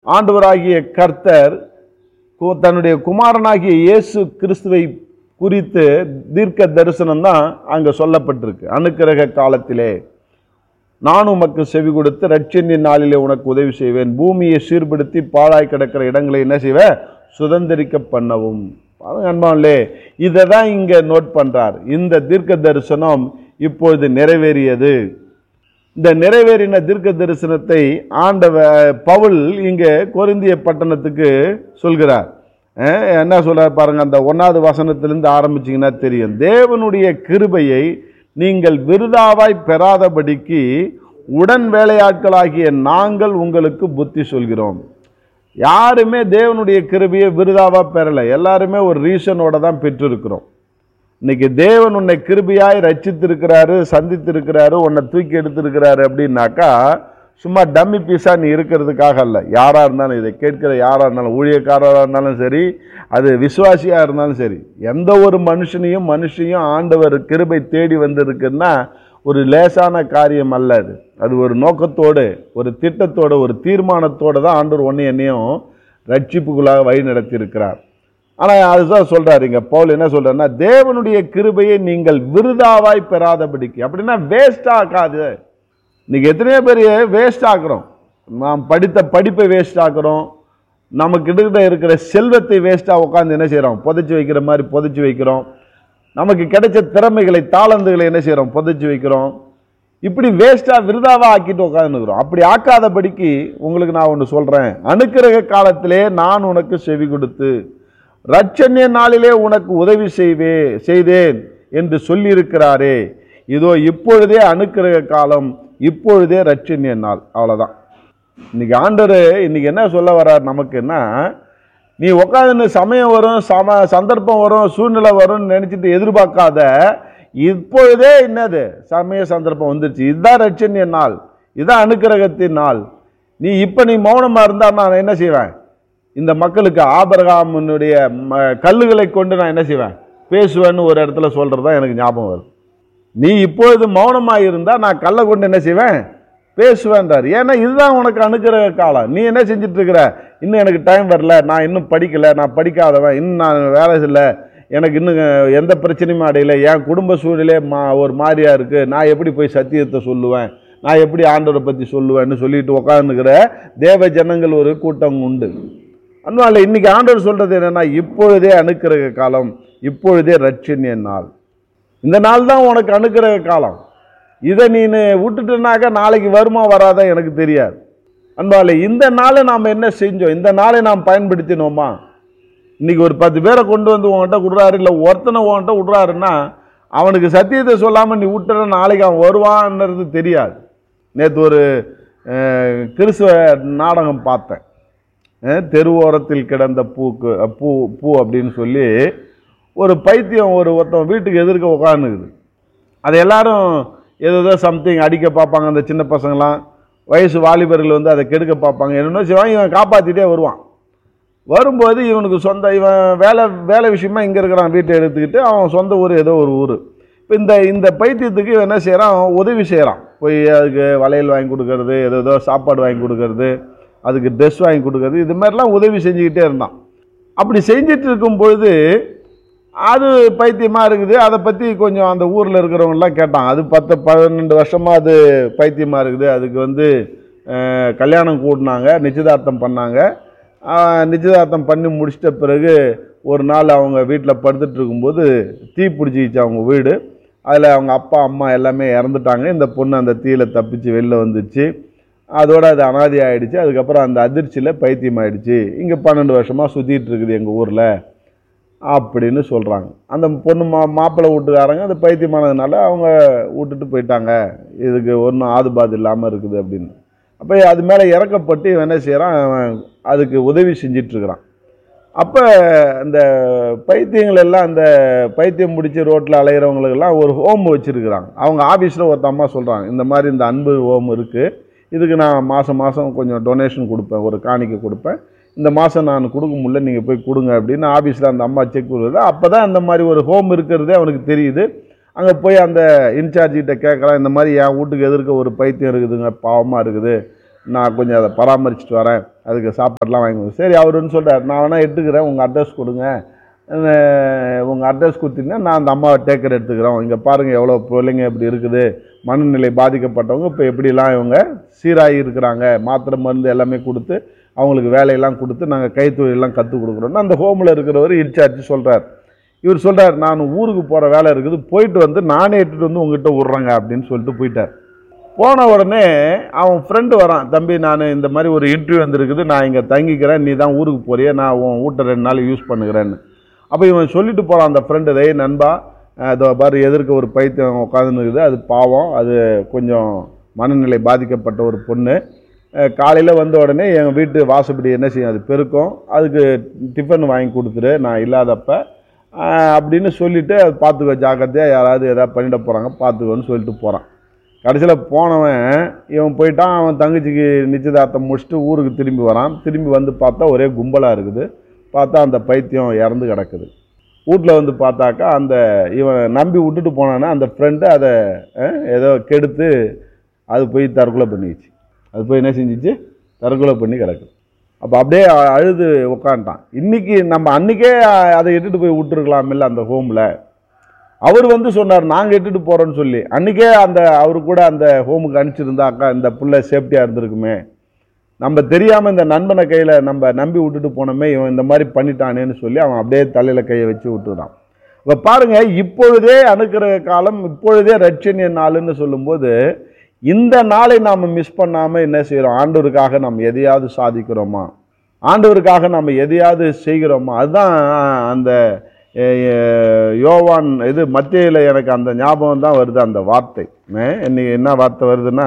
ஆண்டவராகிய கர்த்தர் கு- தன்னுடைய குமாரனாகிய இயேசு கிறிஸ்துவை குறித்து தீர்க்க தரிசனம் தான் அங்கே சொல்லப்பட்டிருக்கு அனுக்கிரக காலத்திலே நான் உமக்கு செவி கொடுத்து ரட்சணின் நாளிலே உனக்கு உதவி செய்வேன் பூமியை சீர்படுத்தி பாழாய் கிடக்கிற இடங்களை என்ன செய்வேன் சுதந்திரிக்க பண்ணவும் பாருங்க அன்பான்லே இதை தான் இங்கே நோட் பண்றார் இந்த தீர்க்க தரிசனம் இப்பொழுது நிறைவேறியது இந்த நிறைவேறின தீர்க்க தரிசனத்தை ஆண்டவ பவுல் இங்கே கொரிந்திய பட்டணத்துக்கு சொல்கிறார் அஹ் என்ன சொல்றார் பாருங்க அந்த ஒன்னாவது வசனத்திலிருந்து ஆரம்பிச்சீங்கன்னா தெரியும் தேவனுடைய கிருபையை நீங்கள் விருதாவாய் பெறாதபடிக்கு உடன் வேலையாட்களாகிய நாங்கள் உங்களுக்கு புத்தி சொல்கிறோம் யாருமே தேவனுடைய கிருபையை விருதாவா பெறலை எல்லாருமே ஒரு ரீசனோட தான் பெற்றிருக்கிறோம் இன்னைக்கு தேவன் உன்னை கிருபையாய் ரட்சித்திருக்கிறாரு சந்தித்திருக்கிறாரு உன்னை தூக்கி எடுத்திருக்கிறாரு அப்படின்னாக்கா சும்மா டம்மி பீஸா நீ இருக்கிறதுக்காக அல்ல யாரா இருந்தாலும் இதை கேட்கிற யாரா இருந்தாலும் ஊழியக்காரராக இருந்தாலும் சரி அது விசுவாசியா இருந்தாலும் சரி எந்த ஒரு மனுஷனையும் மனுஷையும் ஆண்டவர் கிருபை தேடி வந்திருக்குன்னா ஒரு லேசான காரியம் அல்ல அது அது ஒரு நோக்கத்தோடு ஒரு திட்டத்தோடு ஒரு தீர்மானத்தோடு தான் ஆண்டவர் ஒன்று என்னையும் ரட்சிப்புக்குள்ளாக வழி நடத்தியிருக்கிறார் ஆனால் அதுதான் சொல்றாரு இங்க பவுல் என்ன சொல்றாருன்னா தேவனுடைய கிருபையை நீங்கள் விருதாவாய் பெறாதபடிக்கு அப்படின்னா வேஸ்ட் ஆக்காது இன்னைக்கு எத்தனையோ பேர் வேஸ்ட் ஆக்குறோம் நாம் படித்த படிப்பை வேஸ்ட் ஆக்குறோம் நமக்கிட்ட இருக்கிற செல்வத்தை வேஸ்ட்டாக உட்காந்து என்ன செய்கிறோம் புதைச்சி வைக்கிற மாதிரி புதைச்சி வைக்கிறோம் நமக்கு கிடைச்ச திறமைகளை தாளந்துகளை என்ன செய்கிறோம் புதைச்சி வைக்கிறோம் இப்படி வேஸ்ட்டாக விருதாவாக ஆக்கிட்டு உட்காந்துருக்குறோம் அப்படி ஆக்காதபடிக்கு உங்களுக்கு நான் ஒன்று சொல்கிறேன் அனுக்கிரக காலத்திலே நான் உனக்கு செவி கொடுத்து ரட்சண்ய நாளிலே உனக்கு உதவி செய்வே செய்தேன் என்று சொல்லியிருக்கிறாரே இதோ இப்பொழுதே அனுக்கிரக காலம் இப்பொழுதே ரட்சண்ய நாள் அவ்வளோதான் இன்னைக்கு ஆண்டவர் இன்னைக்கு என்ன சொல்ல வர்றார் நமக்குன்னா நீ உட்காந்து சமயம் வரும் சம சந்தர்ப்பம் வரும் சூழ்நிலை வரும்னு நினச்சிட்டு எதிர்பார்க்காத இப்பொழுதே என்னது சமய சந்தர்ப்பம் வந்துருச்சு இதுதான் ரட்சண்ய நாள் இதுதான் அனுக்கிரகத்தின் நாள் நீ இப்போ நீ மௌனமாக இருந்தால் நான் என்ன செய்வேன் இந்த மக்களுக்கு ஆபரகாமனுடைய ம- கல்லுகளை கொண்டு நான் என்ன செய்வேன் பேசுவேன்னு ஒரு இடத்துல சொல்கிறது தான் எனக்கு ஞாபகம் வருது நீ இப்பொழுது மௌனமாக இருந்தால் நான் கல்லை கொண்டு என்ன செய்வேன் பேசுவேன்றார் ஏன்னா இதுதான் உனக்கு அனுக்கிரக காலம் நீ என்ன செஞ்சுட்டு இருக்கிற இன்னும் எனக்கு டைம் வரல நான் இன்னும் படிக்கலை நான் படிக்காதவன் இன்னும் நான் வேலை இல்லை எனக்கு இன்னும் எந்த பிரச்சனையும் அடையல என் குடும்ப சூழ்நிலை மா ஒரு மாதிரியா இருக்குது நான் எப்படி போய் சத்தியத்தை சொல்லுவேன் நான் எப்படி ஆண்டவரை பற்றி சொல்லுவேன்னு சொல்லிட்டு உட்காந்துக்கிற தேவ ஜனங்கள் ஒரு கூட்டம் உண்டு அதனால இன்னைக்கு ஆண்டவர் சொல்றது என்னன்னா இப்பொழுதே அனுக்கிரக காலம் இப்பொழுதே ரட்சண்ய நாள் இந்த நாள் தான் உனக்கு அனுக்கிரக காலம் இதை நீ விட்டுட்டுனாக்கா நாளைக்கு வருமா வராதா எனக்கு தெரியாது அன்பாலே இந்த நாளை நாம் என்ன செஞ்சோம் இந்த நாளை நாம் பயன்படுத்தினோமா இன்னைக்கு ஒரு பத்து பேரை கொண்டு வந்து உன்கிட்ட விடுறாரு இல்லை ஒருத்தனை உன்கிட்ட விடுறாருன்னா அவனுக்கு சத்தியத்தை சொல்லாமல் நீ விட்டுற நாளைக்கு அவன் வருவான்றது தெரியாது நேற்று ஒரு அஹ், கிறிஸ்துவ நாடகம் பார்த்தேன் அஹ், தெருவோரத்தில் கிடந்த பூக்கு அஹ், பூ பூ அப்படின்னு சொல்லி ஒரு பைத்தியம் ஒரு ஒருத்தன் வீட்டுக்கு எதிர்க்க உட்காந்துக்குது அது எல்லாரும் ஏதோ சம்திங் அடிக்க பார்ப்பாங்க அந்த சின்ன பசங்களாம் வயசு வாலிபர்கள் வந்து அதை கெடுக்க பார்ப்பாங்க என்னென்ன செய்வான் இவன் காப்பாற்றிட்டே வருவான் வரும்போது இவனுக்கு சொந்த இவன் வேலை வேலை விஷயமா இங்கே இருக்கிறான் வீட்டை எடுத்துக்கிட்டு அவன் சொந்த ஊர் ஏதோ ஒரு ஊர் இப்போ இந்த இந்த பைத்தியத்துக்கு இவன் என்ன செய்கிறான் உதவி செய்கிறான் போய் அதுக்கு வளையல் வாங்கி கொடுக்கறது ஏதோ ஏதோ சாப்பாடு வாங்கி கொடுக்கறது அதுக்கு ட்ரெஸ் வாங்கி கொடுக்கறது இது மாதிரிலாம் உதவி செஞ்சுக்கிட்டே இருந்தான் அப்படி செஞ்சிட்டு இருக்கும் பொழுது அது பைத்தியமாக இருக்குது அதை பற்றி கொஞ்சம் அந்த ஊரில் இருக்கிறவங்கலாம் கேட்டான் அது பத்து பன்னெண்டு வருஷமாக அது பைத்தியமாக இருக்குது அதுக்கு வந்து அஹ், கல்யாணம் கூடினாங்க நிச்சயதார்த்தம் பண்ணாங்க அஹ், நிச்சயதார்த்தம் பண்ணி முடிச்சிட்ட பிறகு ஒரு நாள் அவங்க வீட்டில் படுத்துட்டு இருக்கும்போது தீ பிடிச்சிக்கிச்சு அவங்க வீடு அதில் அவங்க அப்பா அம்மா எல்லாமே இறந்துட்டாங்க இந்த பொண்ணு அந்த தீயில தப்பிச்சு வெளில வந்துச்சு அதோட அது அனாதி ஆயிடுச்சு அதுக்கப்புறம் அந்த அதிர்ச்சியில் பைத்தியம் ஆயிடுச்சு இங்கே பன்னெண்டு வருஷமாக சுற்றிட்டு இருக்குது எங்கள் ஊரில் அப்படின்னு சொல்கிறாங்க அந்த பொண்ணு மா மாப்பிள்ளை வீட்டுக்காரங்க அது பைத்தியமானதுனால அவங்க விட்டுட்டு போயிட்டாங்க இதுக்கு ஒன்றும் ஆதுபாது இல்லாமல் இருக்குது அப்படின்னு அப்போ அது மேலே இறக்கப்பட்டு இவன் என்ன செய்கிறான் அவன் அதுக்கு உதவி செஞ்சிட்ருக்கிறான் அப்போ அந்த பைத்தியங்கள் எல்லாம் அந்த பைத்தியம் முடிச்சு ரோட்டில் அலைகிறவங்களுக்கெல்லாம் ஒரு ஹோம் வச்சுருக்குறாங்க அவங்க ஆஃபீஸில் ஒருத்த அம்மா சொல்கிறாங்க இந்த மாதிரி இந்த அன்பு ஹோம் இருக்குது இதுக்கு நான் மாதம் மாதம் கொஞ்சம் டொனேஷன் கொடுப்பேன் ஒரு காணிக்கை கொடுப்பேன் இந்த மாதம் நான் கொடுக்க முடியல நீங்கள் போய் கொடுங்க அப்படின்னு ஆஃபீஸில் அந்த அம்மா செக் கொடுக்குறது அப்போ தான் அந்த மாதிரி ஒரு ஹோம் இருக்கிறதே அவனுக்கு தெரியுது அங்கே போய் அந்த இன்சார்ஜ் கிட்ட கேட்கலாம் இந்த மாதிரி என் வீட்டுக்கு எதிர்க்க ஒரு பைத்தியம் இருக்குதுங்க பாவமாக இருக்குது நான் கொஞ்சம் அதை பராமரிச்சுட்டு வரேன் அதுக்கு சாப்பாடுலாம் வாங்கி கொடு. சரி அவருன்னு சொல்கிறார் நான் வேணால் எடுத்துக்கிறேன் உங்கள் அட்ரஸ் கொடுங்க உங்கள் அட்ரஸ் கொடுத்தீங்கன்னா நான் அந்த அம்மாவை டேக்கர் எடுத்துக்கிறோம் இங்கே பாருங்கள் எவ்வளோ பிள்ளைங்க இப்படி இருக்குது மனநிலை பாதிக்கப்பட்டவங்க இப்போ எப்படிலாம் இவங்க சீராகி இருக்கிறாங்க மாத்திரை மருந்து எல்லாமே கொடுத்து அவங்களுக்கு வேலையெல்லாம் கொடுத்து நாங்கள் கைத்தொழிலெல்லாம் கற்றுக் கொடுக்குறோன்னு அந்த ஹோமில் இருக்கிறவர் இன்சார்ஜ் சொல்கிறார் இவர் சொல்கிறார் நான் ஊருக்கு போகிற வேலை இருக்குது போயிட்டு வந்து நானே எடுத்துகிட்டு வந்து உங்ககிட்ட விட்றேங்க அப்படின்னு சொல்லிட்டு போயிட்டார் போன உடனே அவன் ஃப்ரெண்டு வரான் தம்பி நான் இந்த மாதிரி ஒரு இன்டர்வியூ வந்திருக்குது நான் இங்கே தங்கிக்கிறேன் நீ தான் ஊருக்கு போறியே நான் உன் வீட்டை ரெண்டு நாள் யூஸ் பண்ணுகிறேன்னு அப்போ இவன் சொல்லிட்டு போகிறான் அந்த ஃப்ரெண்டு டேய் நண்பா அஹ் இதோ பாரு எதிர்க்க ஒரு பைத்தியம் உட்காந்துருக்குது அது பாவம் அது கொஞ்சம் மனநிலை பாதிக்கப்பட்ட ஒரு பொண்ணு காலையில் வந்த உடனே எங்கள் வீட்டு வாசப்படி என்ன செய்யும் அது பெருக்கும் அதுக்கு டிஃபன் வாங்கி கொடுத்துரு நான் இல்லாதப்ப அஹ் அப்படின்னு சொல்லிவிட்டு அது பார்த்துக்கோ ஜாக்கிரதையாக யாராவது எதாவது பண்ணிட போகிறாங்க பார்த்துக்கோன்னு சொல்லிட்டு போகிறான் கடைசியில் போனவன் இவன் போயிட்டான் அவன் தங்கச்சிக்கு நிச்சயதார்த்தம் முடிச்சுட்டு ஊருக்கு திரும்பி வரான் திரும்பி வந்து பார்த்தா ஒரே கும்பலாக இருக்குது பார்த்தா அந்த பைத்தியம் இறந்து கிடக்குது வீட்டில் வந்து பார்த்தாக்கா அந்த இவன் நம்பி விட்டுட்டு போனானே அந்த ஃப்ரெண்டு அதை அஹ், ஏதோ கெடுத்து அது போய் தற்கொலை பண்ணிடுச்சு அது போய் என்ன செஞ்சிச்சு தற்கொலை பண்ணி கிடக்குது அப்போ அப்படியே அ- அழுது உக்காந்துட்டான் இன்னைக்கு நம்ம அன்னைக்கே அ- அதை இட்டுட்டு போய் விட்டுருக்கலாமில்ல அந்த ஹோமில் அவர் வந்து சொன்னார் நாங்கள் இட்டுட்டு போகிறோன்னு சொல்லி அன்றைக்கே அந்த அவரு கூட அந்த ஹோமுக்கு அனுப்பிச்சிருந்தாக்கா இந்த புள்ள சேஃப்டியாக இருந்திருக்குமே நம்ம தெரியாமல் இந்த நண்பனை கையில் நம்ம நம்பி விட்டுட்டு போனோமே இவன் இந்த மாதிரி பண்ணிட்டானேன்னு சொல்லி அவன் அப்படியே தலையில் கையை வச்சு விட்டுறான் இப்போ பாருங்க இப்பொழுதே அணுக்கிற காலம் இப்பொழுதே ரட்சணிய நாளுன்னு சொல்லும்போது இந்த நாளை நாம் மிஸ் பண்ணாமல் என்ன செய்கிறோம் ஆண்டவருக்காக நாம் எதையாவது சாதிக்கிறோமா ஆண்டவருக்காக நம்ம எதையாவது செய்கிறோமா அதுதான் அந்த எ- எ- யோவான் இது மத்தியில் எனக்கு அந்த ஞாபகம் தான் வருது அந்த வார்த்தை அஹ் இன்னைக்கு என்ன வார்த்தை வருதுன்னா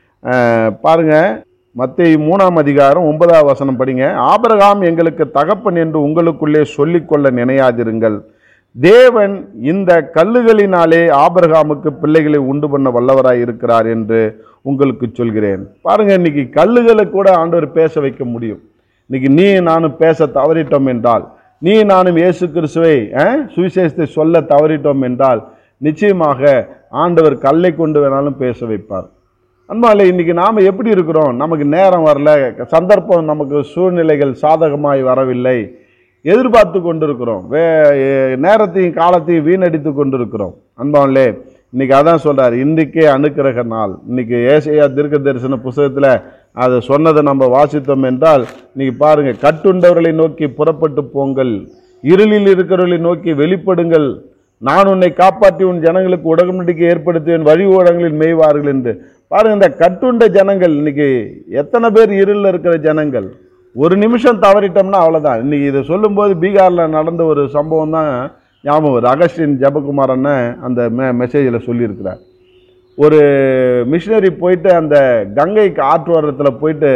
அஹ் பாருங்க மத்திய மூணாம் அதிகாரம் ஒன்பதாம் வசனம் படிங்க ஆபிரகாம் எங்களுக்கு தகப்பன் என்று உங்களுக்குள்ளே சொல்லிக்கொள்ள நினையாதிருங்கள் தேவன் இந்த கல்லுகளினாலே ஆபிரகாமுக்கு பிள்ளைகளை உண்டு பண்ண வல்லவராய் இருக்கிறார் என்று உங்களுக்கு சொல்கிறேன் பாருங்க இன்னைக்கு கல்லுகளை கூட ஆண்டவர் பேச வைக்க முடியும் இன்னைக்கு நீ நானும் பேச தவறிட்டோம் என்றால் நீ நானும் இயேசு கிறிஸ்துவை அஹ், சுவிசேஷத்தை சொல்ல தவறிட்டோம் என்றால் நிச்சயமாக ஆண்டவர் கல்லை கொண்டு வேணாலும் பேச வைப்பார் அன்பாலே இன்னைக்கு நாம் எப்படி இருக்கிறோம் நமக்கு நேரம் வரல சந்தர்ப்பம் நமக்கு சூழ்நிலைகள் சாதகமாய் வரவில்லை எதிர்பார்த்து கொண்டிருக்கிறோம் வே எ- நேரத்தையும் காலத்தையும் வீணடித்து கொண்டிருக்கிறோம் அன்பாலே இன்னைக்கு அதான் சொல்றார் இன்றைக்கே அனுக்கிரக நாள் இன்னைக்கு ஏசையா தீர்க்க தரிசன புஸ்தகத்தில் அதை சொன்னதை நம்ம வாசித்தோம் என்றால் இன்னைக்கு பாருங்க கட்டுண்டவர்களை நோக்கி புறப்பட்டு போங்கள் இருளில் இருக்கிறவர்களை நோக்கி வெளிப்படுங்கள் நான் உன்னை காப்பாற்றி உன் ஜனங்களுக்கு உடன்படிக்கை ஏற்படுத்துவேன் வழி ஓடங்களில் மேய்வார்கள் என்று பாருங்க இந்த கட்டுண்ட ஜனங்கள் இன்னைக்கு எத்தனை பேர் இருளில் இருக்கிற ஜனங்கள் ஒரு நிமிஷம் தவறிட்டோம்னா அவ்வளோதான் இன்னைக்கு இதை சொல்லும்போது பீகாரில் நடந்த ஒரு சம்பவம் தான் ஞாபகம் வருது அகஸ்டின் ஜெபகுமார் அண்ணன் அந்த மெ மெசேஜில் சொல்லியிருக்கிறார் ஒரு மிஷினரி போயிட்டு அந்த கங்கைக்கு ஆற்றோரத்தில் போயிட்டு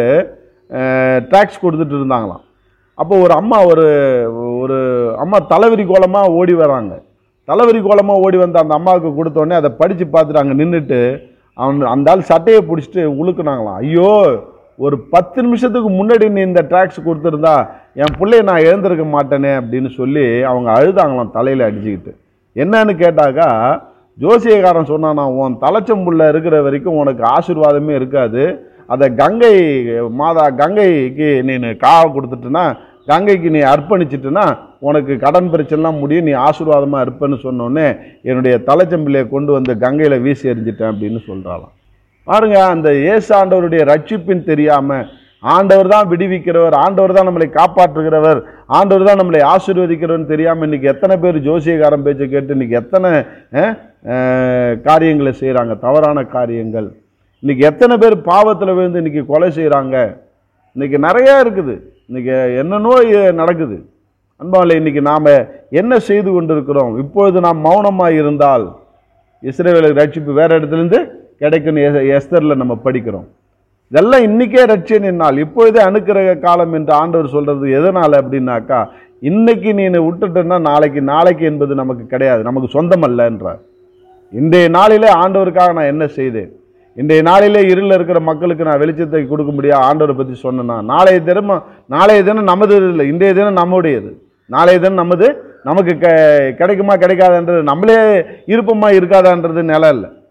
ட்ராக்ஸ் கொடுத்துட்டு இருந்தாங்களாம் அப்போ ஒரு அம்மா ஒரு ஒரு அம்மா தலைவரி கோலமாக ஓடி வராங்க தலைவரி கோலமாக ஓடி வந்து அந்த அம்மாவுக்கு கொடுத்தோடனே அதை படித்து பார்த்துட்டு அங்கே நின்றுட்டு அவன் அந்த ஆள் சட்டையை பிடிச்சிட்டு உழுக்குனாங்களாம் ஐயோ ஒரு பத்து நிமிஷத்துக்கு முன்னாடி நீ இந்த ட்ராக்ஸ் கொடுத்துருந்தா என் பிள்ளைய நான் எழுந்திருக்க மாட்டேனே அப்படின்னு சொல்லி அவங்க அழுதாங்களாம் தலையில் அடிச்சுக்கிட்டு என்னன்னு கேட்டாக்கா ஜோசியக்காரன் சொன்னானா உன் தலைச்சம்புள்ள இருக்கிற வரைக்கும் உனக்கு ஆசீர்வாதமே இருக்காது அதை கங்கை மாதா கங்கைக்கு நீ காவை கொடுத்துட்டுனா கங்கைக்கு நீ அர்ப்பணிச்சிட்டுனா உனக்கு கடன் பிரச்சனைலாம் முடியும் நீ ஆசீர்வாதமாக இருப்பேன்னு சொன்னோடனே என்னுடைய தலைச்சம்பிள்ளையை கொண்டு வந்து கங்கையில் வீசி எறிஞ்சிட்டேன் அப்படின்னு சொல்கிறாளாம் பாருங்க அந்த இயேசு ஆண்டவருடைய ரட்சிப்பின் தெரியாம ஆண்டவர் தான் விடுவிக்கிறவர் ஆண்டவர் தான் நம்மளை காப்பாற்றுகிறவர் ஆண்டவர் தான் நம்மளை ஆசீர்வதிக்கிறவர்னு தெரியாம இன்னைக்கு எத்தனை பேர் ஜோசியக்காரன் பேச்சை கேட்டு இன்னைக்கு எத்தனை அஹ், அஹ், காரியங்களை செய்கிறாங்க தவறான காரியங்கள் இன்னைக்கு எத்தனை பேர் பாவத்தில் விழுந்து இன்னைக்கு கொலை செய்கிறாங்க இன்னைக்கு நிறையா இருக்குது இன்னைக்கு என்னென்னோ இ- நடக்குது அன்பாவில் இன்னைக்கு நாம் என்ன செய்து கொண்டிருக்கிறோம் இப்பொழுது நாம் மௌனமாக இருந்தால் இஸ்ரேலுக்கு ரட்சிப்பு வேற இடத்துலேருந்து கிடைக்குன்னு எஸ்- எஸ்தரில் நம்ம படிக்கிறோம் இதெல்லாம் இன்னைக்கே ரட்சணின் நாள் இப்பொழுதே அனுக்கிரக காலம் என்று ஆண்டவர் சொல்றது எதனால அப்படின்னாக்கா இன்னைக்கு நீ விட்டுட்டேன்னா நாளைக்கு நாளைக்கு என்பது நமக்கு கிடையாது நமக்கு சொந்தம் அல்லன்றார் இன்றைய நாளிலே ஆண்டவருக்காக நான் என்ன செய்தேன் இன்றைய நாளிலே இருளில் இருக்கிற மக்களுக்கு நான் வெளிச்சத்தை கொடுக்க முடியாது ஆண்டவரை பற்றி சொன்னேன்னா நாளைய தினம் நாளைய தினம் நமது இல்லை இன்றைய தினம் நம்முடையது நாளைய தினம் நமது நமக்கு க கிடைக்குமா கிடைக்காதுன்றது நம்மளே இருப்போமா இருக்காதான்றது நிலை இல்லை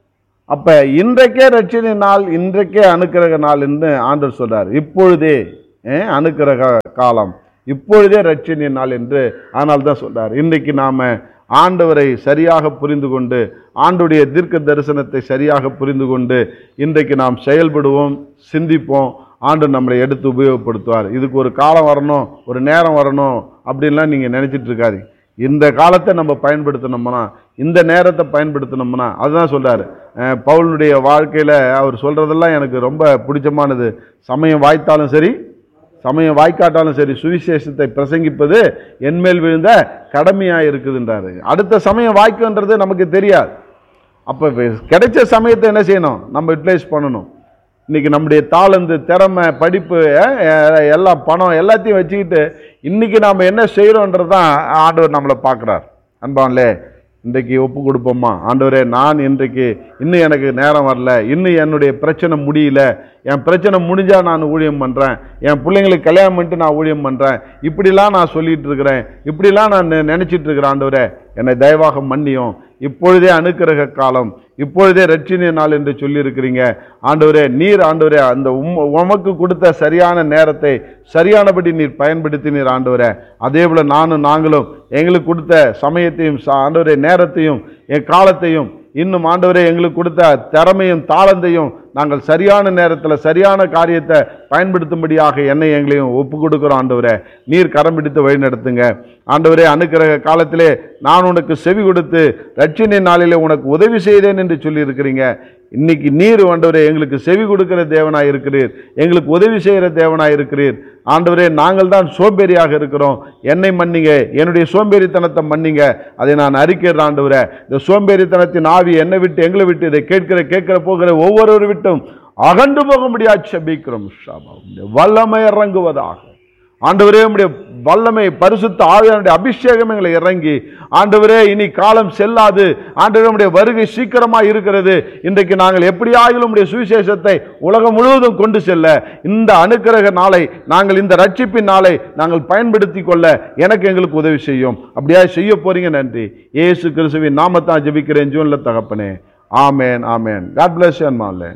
அப்ப இன்றைக்கே ரட்சணை நாள் இன்றைக்கே அனுக்கிரக நாள் என்று ஆண்டவர் சொல்றார் இப்பொழுதே அஹ், அனுக்கிரக காலம் இப்பொழுதே ரட்சணை நாள் என்று ஆனால் தான் சொல்றார் இன்றைக்கு நாம ஆண்டவரை சரியாக புரிந்து கொண்டு ஆண்டுடைய தீர்க்க தரிசனத்தை சரியாக புரிந்து கொண்டு இன்றைக்கு நாம் செயல்படுவோம் சிந்திப்போம் ஆண்டு நம்மளை எடுத்து உபயோகப்படுத்துவார் இதுக்கு ஒரு காலம் வரணும் ஒரு நேரம் வரணும் அப்படின்லாம் நீங்கள் நினச்சிட்டு இருக்காதீங்க இந்த காலத்தை நம்ம பயன்படுத்தினோம்னா இந்த நேரத்தை பயன்படுத்தினோம்னா அதுதான் சொல்றாரு அஹ் பவுலுடைய வாழ்க்கையில் அவர் சொல்றதெல்லாம் எனக்கு ரொம்ப பிடிச்சமானது சமயம் வாய்த்தாலும் சரி சமயம் வாய்க்காட்டாலும் சரி சுவிசேஷத்தை பிரசங்கிப்பது என்மேல் விழுந்த கடமையாக இருக்குதுன்றாரு அடுத்த சமயம் வாய்க்குன்றது நமக்கு தெரியாது அப்போ கிடைச்ச சமயத்தை என்ன செய்யணும் நம்ம யூட்டிலைஸ் பண்ணணும் இன்னைக்கு நம்முடைய தாளந்து திறமை படிப்பு அஹ், அஹ், எல்லாம் பணம் எல்லாத்தையும் வச்சுக்கிட்டு இன்னைக்கு நாம் என்ன செய்கிறோன்றது தான் ஆண்டவர் நம்மளை பார்க்குறார் அன்பான்லே இன்றைக்கு ஒப்பு கொடுப்போமா ஆண்டவரே நான் இன்றைக்கு இன்னும் எனக்கு நேரம் வரல இன்னும் என்னுடைய பிரச்சனை முடியல என் பிரச்சனை முடிஞ்சா நான் ஊழியம் பண்ணுறேன் என் பிள்ளைங்களுக்கு கல்யாணம் பண்ணிட்டு நான் ஊழியம் பண்ணுறேன் இப்படிலாம் நான் சொல்லிட்டு இருக்கிறேன் இப்படிலாம் நான் நெ- நினைச்சிட்டு இருக்கிறேன் ஆண்டவரே என்னை தயவாக மன்னியும் இப்பொழுதே அனுக்கிரக காலம் இப்பொழுதே ரட்சினிய நாள் என்று சொல்லியிருக்கிறீங்க ஆண்டவரே நீர் ஆண்டவரே அந்த உம்- உமக்கு கொடுத்த சரியான நேரத்தை சரியானபடி நீர் பயன்படுத்தினீர் ஆண்டவரே அதே போல நானும் நாங்களும் எங்களுக்கு கொடுத்த சமயத்தையும் ச- ஆண்டவரே நேரத்தையும் என் காலத்தையும் இன்னும் ஆண்டவரே எங்களுக்கு கொடுத்த திறமையும் தாளந்தையும் நாங்கள் சரியான நேரத்தில் சரியான காரியத்தை பயன்படுத்தும்படியாக என்னை எங்களையும் ஒப்பு கொடுக்குறோம் ஆண்டவரே நீர் கரம் பிடித்து வழி நடத்துங்க ஆண்டவரே அனுக்கிரக காலத்திலே நான் உனக்கு செவி கொடுத்து ரட்சினை நாளிலே உனக்கு உதவி செய்தேன் என்று சொல்லியிருக்கிறீங்க இன்னைக்கு நீர் ஆண்டவரே எங்களுக்கு செவி கொடுக்கிற தேவனாய் இருக்கிறீர் எங்களுக்கு உதவி செய்கிற தேவனாய் இருக்கிறீர் ஆண்டவரே நாங்கள் தான் சோம்பேறியாக இருக்கிறோம் என்னை மன்னிங்க என்னுடைய சோம்பேறித்தனத்தை மன்னிங்க அதை நான் அறிக்கிறேன் ஆண்டவரே இந்த சோம்பேறித்தனத்தின் ஆவி என்னை விட்டு எங்களை விட்டு இதை கேட்கிற கேட்கிற போகிற ஒவ்வொருவர் விட்டும் அகன்று போக முடியாது செபிக்கிறோம் ஷாபா. உம்முடைய வல்லமை இறங்குவதாக ஆண்டவரே உம்முடைய வல்லமை பரிசுத்த ஆவியானுடைய அபிஷேகம் எங்களை இறங்கி ஆண்டவரே இனி காலம் செல்லாது ஆண்டவரே உம்முடைய வருகை சீக்கிரமாக இருக்கிறது இன்றைக்கு நாங்கள் எப்படியாகிலும் உம்முடைய சுவிசேஷத்தை உலகம் முழுவதும் கொண்டு செல்ல இந்த அனுக்கிரக நாளை நாங்கள் இந்த ரட்சிப்பின் நாளை நாங்கள் பயன்படுத்தி கொள்ள எனக்கு எங்களுக்கு உதவி செய்யும் அப்படியா செய்ய போறீங்க நன்றி இயேசு கிறிஸ்துவின் நாமத்தான் ஜெபிக்கிறேன் ஜூன்ல தகப்பனே ஆமேன் ஆமேன் காட் பிளஸ் மாலே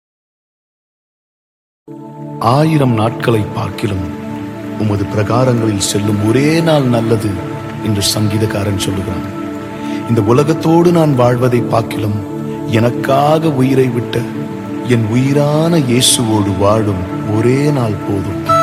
ஆயிரம் நாட்களை பார்க்கிலும் உமது பிரகாரங்களில் செல்லும் ஒரே நாள் நல்லது என்று சங்கீதக்காரன் சொல்லுகிறான் இந்த உலகத்தோடு நான் வாழ்வதை பார்க்கிலும் எனக்காக உயிரை விட்ட என் உயிரான இயேசுவோடு வாழும் ஒரே நாள் போதும்